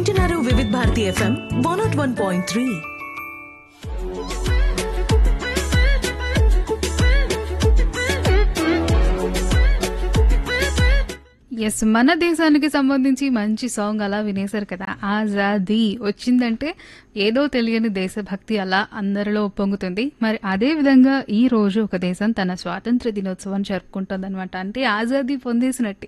వింటున్నారు Vividh Bharati FM one naught one point three ఎస్ మన దేశానికి సంబంధించి మంచి సాంగ్ అలా వినేశారు కదా ఆజాదీ వచ్చిందంటే ఏదో తెలియని దేశభక్తి అలా అందరిలో ఉప్పొంగుతుంది మరి అదే విధంగా ఈ రోజు ఒక దేశం తన స్వాతంత్ర దినోత్సవం జరుపుకుంటుంది అంటే ఆజాదీ పొందేసినట్టే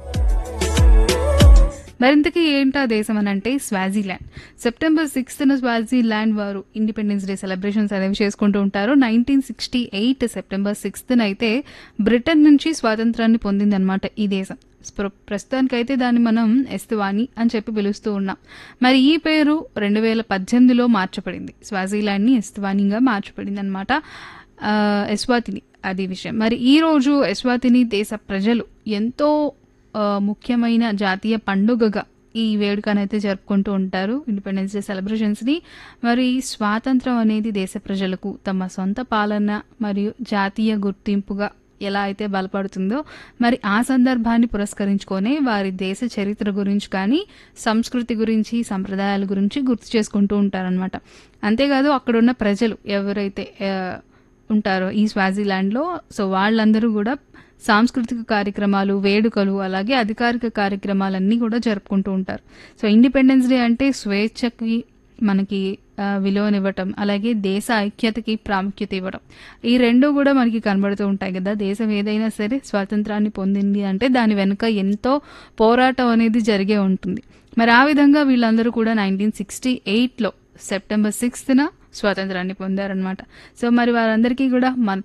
మరింతకీ ఏంటా దేశం అని అంటే స్వాజిలాండ్ సెప్టెంబర్ సిక్స్త్ స్వాజిలాండ్ వారు ఇండిపెండెన్స్ డే సెలబ్రేషన్స్ అనేవి చేసుకుంటూ ఉంటారు nineteen sixty eight September sixth అయితే బ్రిటన్ నుంచి స్వాతంత్రాన్ని పొందిందనమాట ఈ దేశం ప్ర- ప్రస్తుతానికైతే దాన్ని మనం ఎస్తువాని అని చెప్పి పిలుస్తూ ఉన్నాం మరి ఈ పేరు రెండు వేల పద్దెనిమిదిలో మార్చబడింది స్వాజిలాండ్ని ఎస్తువానిగా మార్చబడింది అనమాట ఎస్వాతిని అది విషయం మరి ఈ రోజు ఎస్వాతిని దేశ ప్రజలు ఎంతో ఆ, ముఖ్యమైన జాతీయ పండుగగా ఈ వేడుకనైతే జరుపుకుంటూ ఉంటారు ఇండిపెండెన్స్ డే సెలబ్రేషన్స్ని మరి స్వాతంత్రం అనేది దేశ ప్రజలకు తమ సొంత పాలన మరియు జాతీయ గుర్తింపుగా ఎలా అయితే బలపడుతుందో మరి ఆ సందర్భాన్ని పురస్కరించుకొని వారి దేశ చరిత్ర గురించి కానీ సంస్కృతి గురించి సంప్రదాయాల గురించి గుర్తు చేసుకుంటూ ఉంటారనమాట అంతేకాదు అక్కడున్న ప్రజలు ఎవరైతే ఆ, ఉంటారో ఈ స్వాజిలాండ్లో సో వాళ్ళందరూ కూడా సాంస్కృతిక కార్యక్రమాలు వేడుకలు అలాగే అధికారిక కార్యక్రమాలన్నీ కూడా జరుపుకుంటూ ఉంటారు సో ఇండిపెండెన్స్ డే అంటే స్వేచ్ఛకి మనకి ఆ, విలువనివ్వటం అలాగే దేశ ఐక్యతకి ప్రాముఖ్యత ఇవ్వడం ఈ రెండు కూడా మనకి కనబడుతూ ఉంటాయి కదా దేశం ఏదైనా సరే స్వాతంత్రాన్ని పొందింది అంటే దాని వెనుక ఎంతో పోరాటం అనేది జరిగే ఉంటుంది మరి ఆ విధంగా వీళ్ళందరూ కూడా నైన్టీన్ సిక్స్టీ ఎయిట్లో సెప్టెంబర్ సిక్స్త్న స్వాతంత్రాన్ని పొందారనమాట సో మరి వారందరికీ కూడా మన